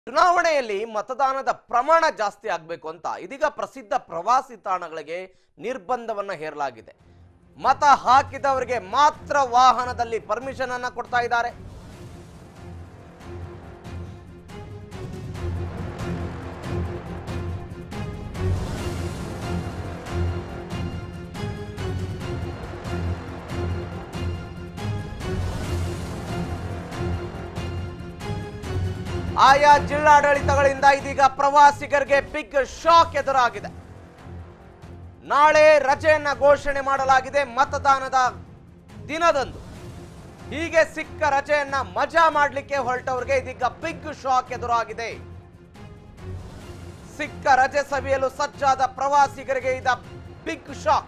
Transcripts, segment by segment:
ಚುನಾವಣೆಯಲ್ಲಿ ಮತದಾನದ ಪ್ರಮಾಣ ಜಾಸ್ತಿ ಆಗಬೇಕು ಅಂತ ಇದೀಗ ಪ್ರಸಿದ್ಧ ಪ್ರವಾಸಿ ತಾಣಗಳಿಗೆ ನಿರ್ಬಂಧವನ್ನ ಹೇರಲಾಗಿದೆ ಮತ ಹಾಕಿದವರಿಗೆ ಮಾತ್ರ ವಾಹನದಲ್ಲಿ ಪರ್ಮಿಷನ್ ಅನ್ನ ಕೊಡ್ತಾ ಇದ್ದಾರೆ ಆಯಾ ಜಿಲ್ಲಾಡಳಿತಗಳಿಂದ ಇದೀಗ ಪ್ರವಾಸಿಗರಿಗೆ ಬಿಗ್ ಶಾಕ್ ಎದುರಾಗಿದೆ ನಾಳೆ ರಜೆಯನ್ನ ಘೋಷಣೆ ಮಾಡಲಾಗಿದೆ ಮತದಾನದ ದಿನದಂದು ಹೀಗೆ ಸಿಕ್ಕ ರಜೆಯನ್ನ ಮಜಾ ಮಾಡಲಿಕ್ಕೆ ಹೊರಟವರಿಗೆ ಇದೀಗ ಬಿಗ್ ಶಾಕ್ ಎದುರಾಗಿದೆ ಸಿಕ್ಕ ರಜೆ ಸವಿಯಲು ಸಜ್ಜಾದ ಪ್ರವಾಸಿಗರಿಗೆ ಇದ ಬಿಗ್ ಶಾಕ್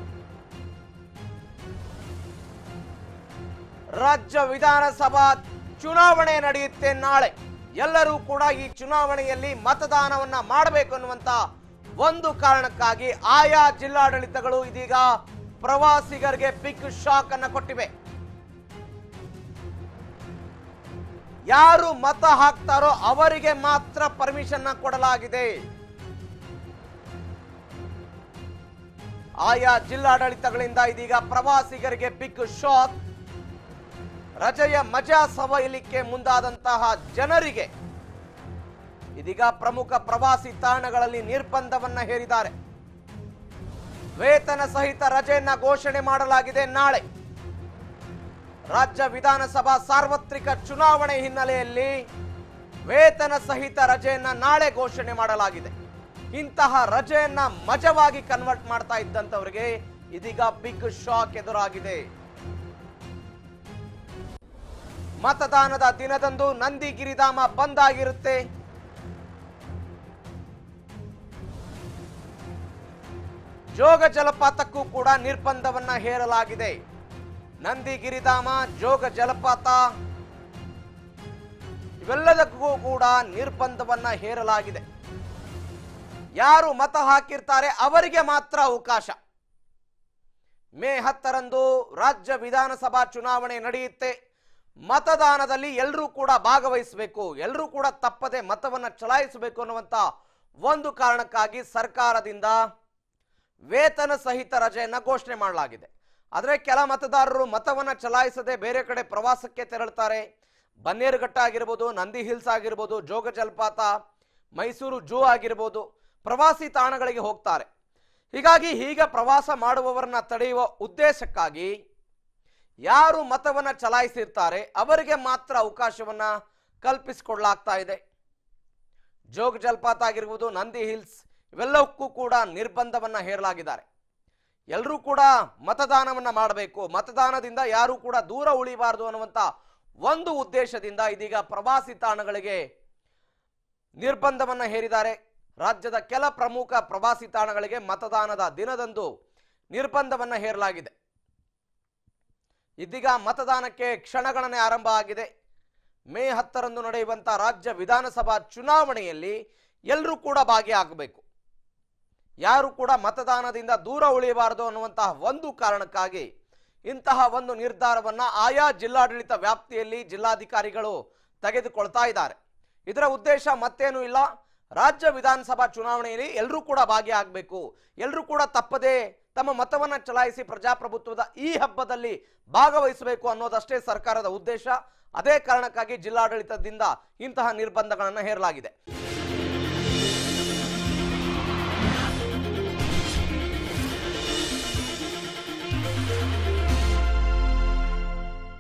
ರಾಜ್ಯ ವಿಧಾನಸಭಾ ಚುನಾವಣೆ ನಡೆಯುತ್ತೆ ನಾಳೆ ಎಲ್ಲರೂ ಕೂಡ ಈ ಚುನಾವಣೆಯಲ್ಲಿ ಮತದಾನವನ್ನ ಮಾಡಬೇಕು ಅನ್ನುವಂತ ಒಂದು ಕಾರಣಕ್ಕಾಗಿ ಆಯಾ ಜಿಲ್ಲಾಡಳಿತಗಳು ಇದೀಗ ಪ್ರವಾಸಿಗರಿಗೆ ಬಿಗ್ ಶಾಕ್ ಅನ್ನ ಕೊಟ್ಟಿವೆ ಯಾರು ಮತ ಹಾಕ್ತಾರೋ ಅವರಿಗೆ ಮಾತ್ರ ಪರ್ಮಿಷನ್ ಕೊಡಲಾಗಿದೆ ಆಯಾ ಜಿಲ್ಲಾಡಳಿತಗಳಿಂದ ಇದೀಗ ಪ್ರವಾಸಿಗರಿಗೆ ಬಿಗ್ ಶಾಕ್ ರಜೆಯ ಮಜಾ ಸವಯಲಿಕ್ಕೆ ಮುಂದಾದಂತಹ ಜನರಿಗೆ ಇದೀಗ ಪ್ರಮುಖ ಪ್ರವಾಸಿ ತಾಣಗಳಲ್ಲಿ ನಿರ್ಬಂಧವನ್ನ ಹೇರಿದ್ದಾರೆ ವೇತನ ಸಹಿತ ರಜೆಯನ್ನ ಘೋಷಣೆ ಮಾಡಲಾಗಿದೆ ನಾಳೆ ರಾಜ್ಯ ವಿಧಾನಸಭಾ ಸಾರ್ವತ್ರಿಕ ಚುನಾವಣೆ ಹಿನ್ನೆಲೆಯಲ್ಲಿ ವೇತನ ಸಹಿತ ರಜೆಯನ್ನ ನಾಳೆ ಘೋಷಣೆ ಮಾಡಲಾಗಿದೆ ಇಂತಹ ರಜೆಯನ್ನ ಮಜವಾಗಿ ಕನ್ವರ್ಟ್ ಮಾಡ್ತಾ ಇದ್ದಂತವರಿಗೆ ಇದೀಗ ಬಿಗ್ ಶಾಕ್ ಎದುರಾಗಿದೆ ಮತದಾನದ ದಿನದಂದು ನಂದಿ ಗಿರಿಧಾಮ ಬಂದ್ ಆಗಿರುತ್ತೆ ಜೋಗ ಜಲಪಾತಕ್ಕೂ ಕೂಡ ನಿರ್ಬಂಧವನ್ನ ಹೇರಲಾಗಿದೆ ನಂದಿ ಗಿರಿಧಾಮ ಜೋಗ ಜಲಪಾತ ಇವೆಲ್ಲದಕ್ಕೂ ಕೂಡ ನಿರ್ಬಂಧವನ್ನ ಹೇರಲಾಗಿದೆ ಯಾರು ಮತ ಹಾಕಿರ್ತಾರೆ ಅವರಿಗೆ ಮಾತ್ರ ಅವಕಾಶ ಮೇ ಹತ್ತರಂದು ರಾಜ್ಯ ವಿಧಾನಸಭಾ ಚುನಾವಣೆ ನಡೆಯುತ್ತೆ ಮತದಾನದಲ್ಲಿ ಎಲ್ಲರೂ ಕೂಡ ಭಾಗವಹಿಸಬೇಕು ಎಲ್ಲರೂ ಕೂಡ ತಪ್ಪದೆ ಮತವನ್ನು ಚಲಾಯಿಸಬೇಕು ಅನ್ನುವಂತ ಒಂದು ಕಾರಣಕ್ಕಾಗಿ ಸರ್ಕಾರದಿಂದ ವೇತನ ಸಹಿತ ರಜೆಯನ್ನ ಘೋಷಣೆ ಮಾಡಲಾಗಿದೆ ಆದರೆ ಕೆಲ ಮತದಾರರು ಮತವನ್ನ ಚಲಾಯಿಸದೆ ಬೇರೆ ಕಡೆ ಪ್ರವಾಸಕ್ಕೆ ತೆರಳುತ್ತಾರೆ ಬನ್ನೇರುಘಟ್ಟ ಆಗಿರ್ಬೋದು ನಂದಿ ಹಿಲ್ಸ್ ಆಗಿರ್ಬೋದು ಜೋಗ ಜಲಪಾತ ಮೈಸೂರು ಜೂ ಆಗಿರ್ಬೋದು ಪ್ರವಾಸಿ ತಾಣಗಳಿಗೆ ಹೋಗ್ತಾರೆ ಹೀಗಾಗಿ ಹೀಗೆ ಪ್ರವಾಸ ಮಾಡುವವರನ್ನ ತಡೆಯುವ ಉದ್ದೇಶಕ್ಕಾಗಿ ಯಾರು ಮತವನ್ನ ಚಲಾಯಿಸಿರ್ತಾರೆ ಅವರಿಗೆ ಮಾತ್ರ ಅವಕಾಶವನ್ನ ಕಲ್ಪಿಸಿಕೊಡ್ಲಾಗ್ತಾ ಇದೆ ಜೋಗ ಜಲಪಾತ ಆಗಿರ್ಬೋದು ನಂದಿ ಹಿಲ್ಸ್ ಇವೆಲ್ಲಕ್ಕೂ ಕೂಡ ನಿರ್ಬಂಧವನ್ನ ಹೇರಲಾಗಿದ್ದಾರೆ ಎಲ್ಲರೂ ಕೂಡ ಮತದಾನವನ್ನ ಮಾಡಬೇಕು ಮತದಾನದಿಂದ ಯಾರು ಕೂಡ ದೂರ ಉಳಿಬಾರದು ಅನ್ನುವಂತ ಒಂದು ಉದ್ದೇಶದಿಂದ ಇದೀಗ ಪ್ರವಾಸಿ ತಾಣಗಳಿಗೆ ನಿರ್ಬಂಧವನ್ನ ಹೇರಿದ್ದಾರೆ ರಾಜ್ಯದ ಕೆಲ ಪ್ರಮುಖ ಪ್ರವಾಸಿ ತಾಣಗಳಿಗೆ ಮತದಾನದ ದಿನದಂದು ನಿರ್ಬಂಧವನ್ನ ಹೇರಲಾಗಿದೆ ಇದೀಗ ಮತದಾನಕ್ಕೆ ಕ್ಷಣಗಣನೆ ಆರಂಭ ಆಗಿದೆ ಮೇ ಹತ್ತರಂದು ನಡೆಯುವಂತ ರಾಜ್ಯ ವಿಧಾನಸಭಾ ಚುನಾವಣೆಯಲ್ಲಿ ಎಲ್ಲರೂ ಕೂಡ ಭಾಗಿಯಾಗಬೇಕು ಯಾರು ಕೂಡ ಮತದಾನದಿಂದ ದೂರ ಉಳಿಯಬಾರದು ಅನ್ನುವಂತಹ ಒಂದು ಕಾರಣಕ್ಕಾಗಿ ಇಂತಹ ಒಂದು ನಿರ್ಧಾರವನ್ನ ಆಯಾ ಜಿಲ್ಲಾಡಳಿತ ವ್ಯಾಪ್ತಿಯಲ್ಲಿ ಜಿಲ್ಲಾಧಿಕಾರಿಗಳು ತೆಗೆದುಕೊಳ್ತಾ ಇದ್ದಾರೆ ಇದರ ಉದ್ದೇಶ ಮತ್ತೇನೂ ಇಲ್ಲ ರಾಜ್ಯ ವಿಧಾನಸಭಾ ಚುನಾವಣೆಯಲ್ಲಿ ಎಲ್ಲರೂ ಕೂಡ ಭಾಗಿಯಾಗಬೇಕು ಎಲ್ಲರೂ ಕೂಡ ತಪ್ಪದೆ ತಮ್ಮ ಮತವನ್ನ ಚಲಾಯಿಸಿ ಪ್ರಜಾಪ್ರಭುತ್ವದ ಈ ಹಬ್ಬದಲ್ಲಿ ಭಾಗವಹಿಸಬೇಕು ಅನ್ನೋದಷ್ಟೇ ಸರ್ಕಾರದ ಉದ್ದೇಶ ಅದೇ ಕಾರಣಕ್ಕಾಗಿ ಜಿಲ್ಲಾಡಳಿತದಿಂದ ಇಂತಹ ನಿರ್ಬಂಧಗಳನ್ನು ಹೇರಲಾಗಿದೆ